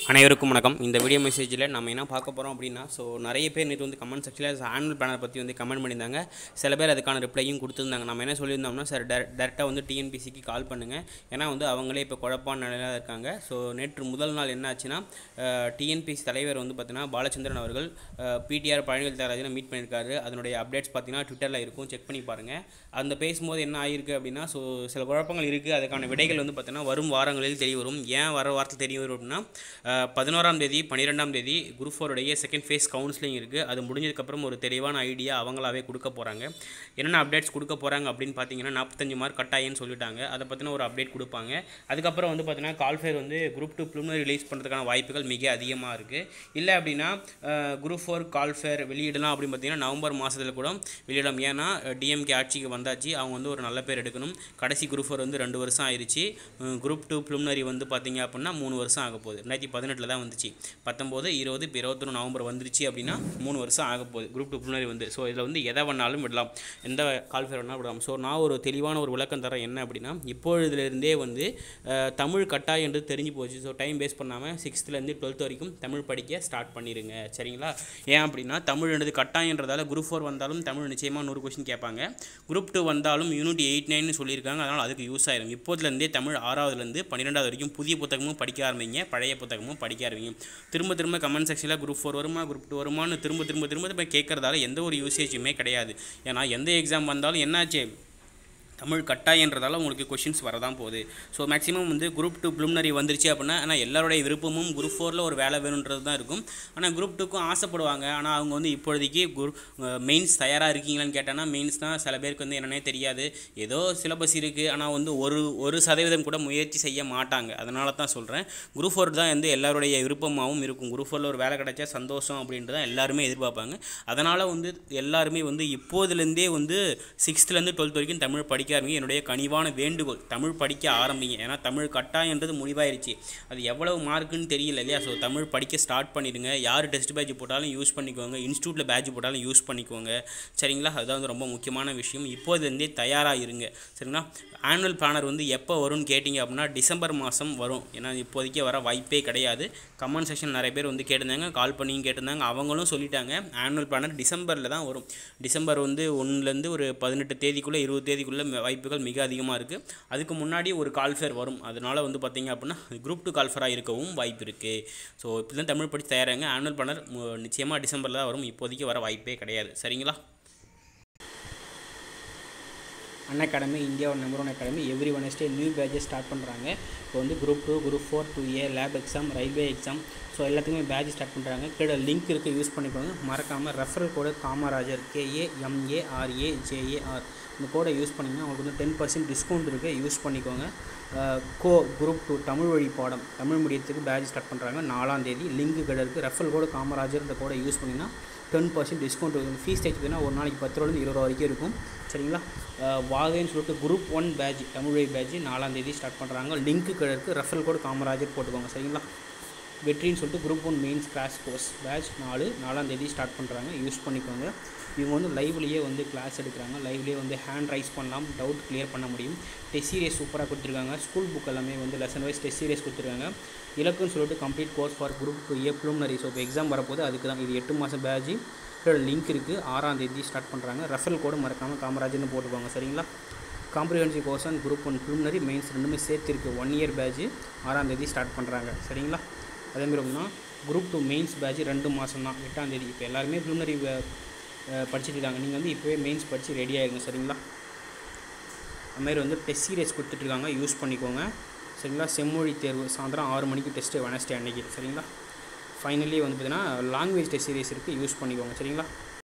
அனைவருக்கும் வணக்கம் இந்த வீடியோ மெசேஜில் நம்ம என்ன பார்க்க போகிறோம் அப்படின்னா ஸோ நிறைய பேர் நேற்று வந்து கமெண்ட் செக்ஷனில் ஆனுவல் பிளானர் பற்றி வந்து கமெண்ட் பண்ணியிருந்தாங்க சில பேர் அதுக்கான ரிப்ளையும் கொடுத்துருந்தாங்க நம்ம என்ன சொல்லியிருந்தோம்னா சார் டேரெக்டாக வந்து டிஎன்பிசிக்கு கால் பண்ணுங்கள் ஏன்னா வந்து அவங்களே இப்போ குழப்பான நிலையில இருக்காங்க ஸோ நேற்று முதல் நாள் என்ன ஆச்சுன்னா டிஎன்பிசி தலைவர் வந்து பார்த்தீங்கன்னா பாலச்சந்திரன் அவர்கள் பிடிஆர் பழனிவேல் தியாகராஜனை மீட் பண்ணியிருக்காரு அதனுடைய அப்டேட்ஸ் பார்த்தீங்கன்னா ட்விட்டரில் இருக்கும் செக் பண்ணி பாருங்கள் அந்த பேசும்போது என்ன ஆகிருக்கு அப்படின்னா ஸோ சில குழப்பங்கள் இருக்குது அதுக்கான விடைகள் வந்து பார்த்தீங்கன்னா வரும் வாரங்களில் தெரிய வரும் ஏன் வர வாரத்தில் தெரிய வரும் அப்படின்னா அஹ், பதினோராம் தேதி பன்னிரெண்டாம் தேதி குரூப் ஃபோருடைய செகண்ட் ஃபேஸ் கவுன்சிலிங் இருக்குது அது முடிஞ்சதுக்கப்புறம் ஒரு தெளிவான ஐடியா அவங்களாவே கொடுக்க போகிறாங்க என்னென்ன அப்டேட்ஸ் கொடுக்க போகிறாங்க அப்படின்னு பார்த்தீங்கன்னா நாற்பத்தஞ்சு மார்க் கட்டாயம்னு சொல்லிட்டாங்க அதை பற்றின ஒரு அப்டேட் கொடுப்பாங்க அதுக்கப்புறம் வந்து பார்த்தீங்கன்னா கால்ஃபேர் வந்து குரூப் டூ ப்ளூமினரி ரிலீஸ் பண்ணுறதுக்கான வாய்ப்புகள் மிக அதிகமாக இருக்குது இல்லை அப்படின்னா குரூப் ஃபோர் கால்ஃபேர் வெளியிடலாம் அப்படின்னு பார்த்தீங்கன்னா நவம்பர் மாதத்தில் கூட வெளியிடலாம் ஏன்னா டிஎம்கே ஆட்சிக்கு வந்தாச்சு அவங்க வந்து ஒரு நல்ல பேர் எடுக்கணும் கடைசி குரூப் ஃபோர் வந்து ரெண்டு வருஷம் ஆயிடுச்சு குரூப் டூ ப்ளூமினரி வந்து பார்த்தீங்க அப்படின்னா மூணு வருஷம் ஆக போகுது ரெண்டாயிரத்தி பதினெட்டில் தான் வந்துச்சு பத்தொம்போது இருபது இப்போ இருபத்தொன்று நவம்பர் வந்துருச்சு அப்படின்னா மூணு வருஷம் ஆக போகுது குரூப் டூ ப்ளூமினரி வந்து ஸோ இதில் வந்து எதை வேணாலும் விடலாம் எந்த கால்ஃபேர் வேணாலும் விடலாம் ஸோ நான் ஒரு தெளிவான ஒரு விளக்கம் தரேன் என்ன அப்படின்னா இப்பொழுதுலேருந்தே வந்து அஹ், தமிழ் கட்டாயம் என்று தெரிஞ்சு போச்சு ஸோ டைம் வேஸ்ட் பண்ணாமல் சிக்ஸ்த்துலேருந்து டுவெல்த் வரைக்கும் தமிழ் படிக்க ஸ்டார்ட் பண்ணிடுங்க சரிங்களா ஏன் அப்படின்னா தமிழ்ன்றது கட்டாயன்றதால குரூப் ஃபோர் வந்தாலும் தமிழ் நிச்சயமாக நூறு கொஸ்டின் கேட்பாங்க குரூப் டூ வந்தாலும் யூனிட் எயிட் நைன்னு சொல்லியிருக்காங்க அதனால் அதுக்கு யூஸ் ஆயிரும் இப்போதுலேருந்தே தமிழ் ஆறாவதுலேருந்து பன்னிரெண்டாவது வரைக்கும் புதிய புத்தகமும் படிக்க ஆரம்பிங்க பழைய புத்தகமும் படிக்க ஆரம்பிங்க திரும்ப திரும்ப கமெண்ட் செக்ஷனில் குரூப் ஃபோர் வருமா குரூப் டூ வருமான்னு திரும்ப திரும்ப திரும்ப திரும்ப கேட்கறதால எந்த ஒரு யூசேஜுமே கிடையாது ஏன்னா எந்த எக்ஸாம் வந்தாலும் என்னாச்சு தமிழ் கட்டாயன்றதால உங்களுக்கு கொஷின்ஸ் வரதான் போகுது ஸோ மேக்ஸிமம் வந்து குரூப் டூ ப்ளூமினரி வந்துருச்சு அப்படின்னா ஆனால் எல்லாருடைய விருப்பமும் குரூப் ஃபோரில் ஒரு வேலை வேணுன்றது தான் இருக்கும் ஆனால் குரூப் டூக்கும் ஆசைப்படுவாங்க ஆனால் அவங்க வந்து இப்போதைக்கு குரு மெயின்ஸ் தயாராக இருக்கீங்களான்னு கேட்டாங்கன்னா மெயின்ஸ்னால் சில பேருக்கு வந்து என்னன்னே தெரியாது ஏதோ சிலபஸ் இருக்குது ஆனால் வந்து ஒரு ஒரு சதவீதம் கூட முயற்சி செய்ய மாட்டாங்க அதனால தான் சொல்கிறேன் குரூப் ஃபோர் தான் வந்து எல்லாருடைய விருப்பமாகவும் இருக்கும் குரூப் ஃபோரில் ஒரு வேலை கிடைச்சா சந்தோஷம் அப்படின்ட்டு தான் எல்லாருமே எதிர்பார்ப்பாங்க அதனால் வந்து எல்லாருமே வந்து இப்போதுலேருந்தே வந்து சிக்ஸ்த்துலேருந்து டுவெல்த் வரைக்கும் தமிழ் படிக்க ஆரம்பிங்க என்னுடைய கனிவான வேண்டுகோள் தமிழ் படிக்க ஆரம்பிங்க ஏன்னா தமிழ் கட்டாயன்றது முடிவாயிருச்சு அது எவ்வளவு மார்க்குன்னு தெரியல இல்லையா ஸோ தமிழ் படிக்க ஸ்டார்ட் பண்ணிடுங்க யார் டெஸ்ட் பேட்ச் போட்டாலும் யூஸ் பண்ணிக்கோங்க இன்ஸ்டியூட்டில் பேட்ச் போட்டாலும் யூஸ் பண்ணிக்கோங்க சரிங்களா அதுதான் வந்து ரொம்ப முக்கியமான விஷயம் இப்போதுலேருந்தே தயாராக இருங்க சரிங்களா ஆனுவல் பிளானர் வந்து எப்போ வரும்னு கேட்டிங்க அப்படின்னா டிசம்பர் மாதம் வரும் ஏன்னா இப்போதைக்கு வர வாய்ப்பே கிடையாது கமெண்ட் செக்ஷன் நிறைய பேர் வந்து கேட்டிருந்தாங்க கால் பண்ணியும் கேட்டிருந்தாங்க அவங்களும் சொல்லிட்டாங்க ஆனுவல் பிளானர் டிசம்பரில் தான் வரும் டிசம்பர் வந்து ஒன்றுலேருந்து ஒரு பதினெட்டு தேதிக்குள்ளே இருபது தேதிக்குள்ளே வாய்ப்புகள் மிக அதிகமாக இருக்குது அதுக்கு முன்னாடி ஒரு கால்ஃபேர் வரும் அதனால் வந்து பார்த்தீங்க அப்படின்னா குரூப் டூ கால்ஃபராக இருக்கவும் வாய்ப்பு இருக்குது ஸோ இப்போ தான் தமிழ் படித்து தயாராங்க ஆனுவல் பிளானர் நிச்சயமாக டிசம்பரில் தான் வரும் இப்போதைக்கு வர வாய்ப்பே கிடையாது சரிங்களா அன் அகாடமி இந்தியாவோட number one academy every Wednesday new batches start பண்ணுறாங்க இப்போ வந்து group two group four two A lab exam railway exam so எல்லாத்துக்குமே பேட்ச் ஸ்டார்ட் பண்ணுறாங்க கீழே லிங்க் இருக்குது யூஸ் பண்ணிக்கோங்க மறக்காமல் referral code Kamarajar KA MARA JAR இந்த கோடை யூஸ் பண்ணிங்கன்னா உங்களுக்கு வந்து டென் பர்சன்ட் டிஸ்கவுண்ட் இருக்குது யூஸ் பண்ணிக்கோங்க அஹ், கோ குரூப் டூ தமிழ் வழி பாடம் தமிழ் மீடியத்துக்கு பேட்ச் ஸ்டார்ட் பண்ணுறாங்க நாலாம் தேதி லிங்க் கடை இருக்குது ரெஃபரல் கோடு காமராஜர் இந்த கோடை யூஸ் பண்ணிங்கன்னா டென் பர்சன்ட் டிஸ்கவுண்ட் இருக்கும் ஃபீஸ் டேக் பார்த்தீங்கன்னா ஒரு நாளைக்கு பத்து ரூபாலேருந்து இருபது ரூபா வரைக்கும் இருக்கும் சரிங்களா அஹ் வாகேன்னு சொல்லிட்டு குரூப் ஒன் பேட்ச் தமிழ் வழி பேட்ச் நாலாம் தேதி ஸ்டார்ட் பண்ணுறாங்க லிங்க்கு கீழே இருக்குது ரெஃபரல் கோடு காமராஜர் போட்டுக்கோங்க சரிங்களா வெற்றின்னு சொல்லிட்டு group one mains class course batch நாலு நாலாம் தேதி ஸ்டார்ட் பண்ணுறாங்க யூஸ் பண்ணிக்கோங்க இவங்க வந்து லைவ்லேயே வந்து கிளாஸ் எடுக்கிறாங்க லைவ்லேயே வந்து ஹேண்ட் ரைஸ் பண்ணலாம் டவுட் கிளியர் பண்ண முடியும் டெஸ்ட் சீரியஸ் சூப்பராக கொடுத்துருக்காங்க ஸ்கூல் புக் எல்லாமே வந்து லெசன் வைஸ் டெஸ்ட் சீரியஸ் கொடுத்துருக்காங்க இலக்குன்னு சொல்லிட்டு complete course for group two A preliminary so இப்போ எக்ஸாம் வரப்போது அதுக்கு தான் இது எட்டு மாதம் பேட்ச் இதோட லிங்க் இருக்குது ஆறாம் தேதி ஸ்டார்ட் பண்ணுறாங்க ரெஃபரல் கோடு மறக்காமல் காமராஜர்னு போட்டுக்கோங்க சரிங்களா comprehensive course and group one preliminary mains ரெண்டுமே சேர்த்து இருக்குது ஒன் இயர் பேட்ச் ஆறாம் தேதி ஸ்டார்ட் பண்ணுறாங்க சரிங்களா அதேமாதிரி அப்படின்னா குரூப் டூ மெயின்ஸ் பேட்ச் ரெண்டு மாதம் தான் எட்டாம் தேதி இப்போ எல்லாருமே ப்ளூமினரி படிச்சுட்டு இருக்காங்க நீங்கள் வந்து இப்போவே மெயின்ஸ் படித்து ரெடி ஆகிருங்க சரிங்களா அதுமாதிரி வந்து டெஸ்ட் சீரியஸ் கொடுத்துட்ருக்காங்க யூஸ் பண்ணிக்கோங்க சரிங்களா செம்மொழி தேர்வு சாயந்தரம் ஆறு மணிக்கு டெஸ்ட்டு வெனஸ்டே அன்னைக்கு சரிங்களா ஃபைனலி வந்து பார்த்தீங்கன்னா லாங்குவேஜ் டெஸ்ட் சீரியஸ் இருக்குது யூஸ் பண்ணிக்கோங்க சரிங்களா